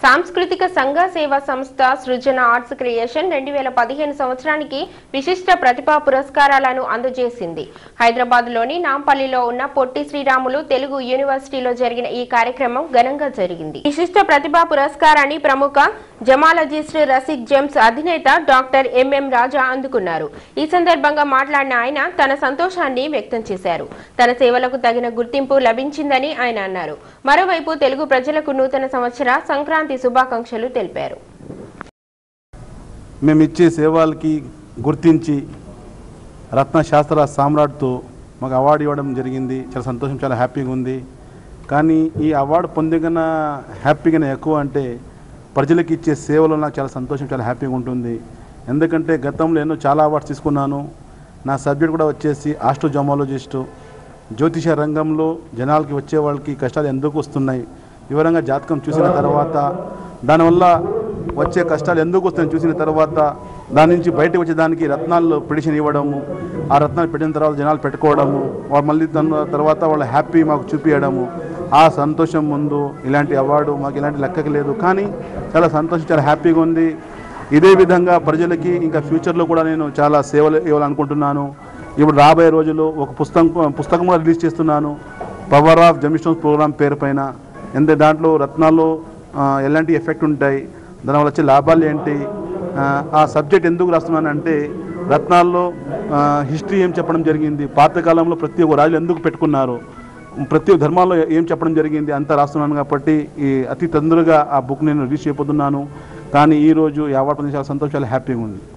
సాంస్కృతిక సంఘ సేవా సంస్థ సృజన ఆర్ట్స్ క్రియేషన్ రెండు వేల పదిహేను సంవత్సరానికి విశిష్ట ప్రతిభా పురస్కారాలను అందజేసింది హైదరాబాద్ లోని నాంపల్లిలో ఉన్న పొట్టి శ్రీరాములు తెలుగు యూనివర్సిటీలో జరిగిన ఈ కార్యక్రమం ఘనంగా జరిగింది విశిష్ట ప్రతిభా పురస్కారాన్ని ప్రముఖ జమాలజిస్ట్ రసిక్ జెమ్స్ అధినేత డాక్టర్ ఎంఎం రాజా అందుకున్నారు ఈ సందర్భంగా మాట్లాడిన ఆయన తన సంతోషాన్ని వ్యక్తం చేశారు తన సేవలకు తగిన గుర్తింపు లభించిందని ఆయన అన్నారు మరోవైపు తెలుగు ప్రజలకు నూతన సంవత్సర సంక్రాంతి శుభాకాంక్షలు తెలిపారు మేము ఇచ్చే సేవలకి గుర్తించి రత్నశాస్త్ర సామ్రాట్తో మాకు అవార్డు ఇవ్వడం జరిగింది చాలా సంతోషం చాలా హ్యాపీగా ఉంది కానీ ఈ అవార్డు పొందిన హ్యాపీగా ఎక్కువ అంటే ప్రజలకు ఇచ్చే సేవలో నాకు చాలా సంతోషం చాలా హ్యాపీగా ఉంటుంది ఎందుకంటే గతంలో ఎన్నో చాలా అవార్డ్స్ తీసుకున్నాను నా సబ్జెక్ట్ కూడా వచ్చేసి ఆస్ట్రోజమాలజిస్టు జ్యోతిష రంగంలో జనాలకి వచ్చే వాళ్ళకి కష్టాలు ఎందుకు వస్తున్నాయి వివరంగా జాతకం చూసిన తర్వాత దానివల్ల వచ్చే కష్టాలు ఎందుకు వస్తాయని చూసిన తర్వాత దాని నుంచి బయటకు వచ్చేదానికి రత్నాలు పిటిషన్ ఇవ్వడము ఆ రత్నాలు పెట్టిన తర్వాత జనాలు పెట్టుకోవడము వాళ్ళు మళ్ళీ దాని తర్వాత వాళ్ళ హ్యాపీ మాకు చూపించడము ఆ సంతోషం ముందు ఇలాంటి అవార్డు మాకు ఇలాంటి లెక్కకి లేదు కానీ చాలా సంతోషం చాలా హ్యాపీగా ఉంది ఇదే విధంగా ప్రజలకి ఇంకా ఫ్యూచర్లో కూడా నేను చాలా సేవలు ఇవ్వాలనుకుంటున్నాను ఇప్పుడు రాబోయే రోజుల్లో ఒక పుస్తకం పుస్తకం కూడా రిలీజ్ చేస్తున్నాను పవర్ ఆఫ్ జమిస్టోన్స్ ప్రోగ్రామ్ పేరు పైన ఎంత దాంట్లో రత్నాల్లో ఆ, ఎలాంటి ఎఫెక్ట్ ఉంటాయి దానివల్ల వచ్చే లాభాలు ఏంటి ఆ, ఆ సబ్జెక్ట్ ఎందుకు రాస్తున్నాను అంటే రత్నాల్లో హిస్టరీ ఏం చెప్పడం జరిగింది పాతకాలంలో ప్రతి ఒక్క రాజులు ఎందుకు పెట్టుకున్నారు ప్రతి ఒక్క ధర్మాల్లో ఏం చెప్పడం జరిగింది అంతా రాస్తున్నాను కాబట్టి ఈ అతి తొందరగా ఆ బుక్ నేను రిలీజ్ చేయబోతున్నాను కానీ ఈరోజు ఈ అవార్డు పొంది చాలా సంతోషాలు హ్యాపీగా ఉంది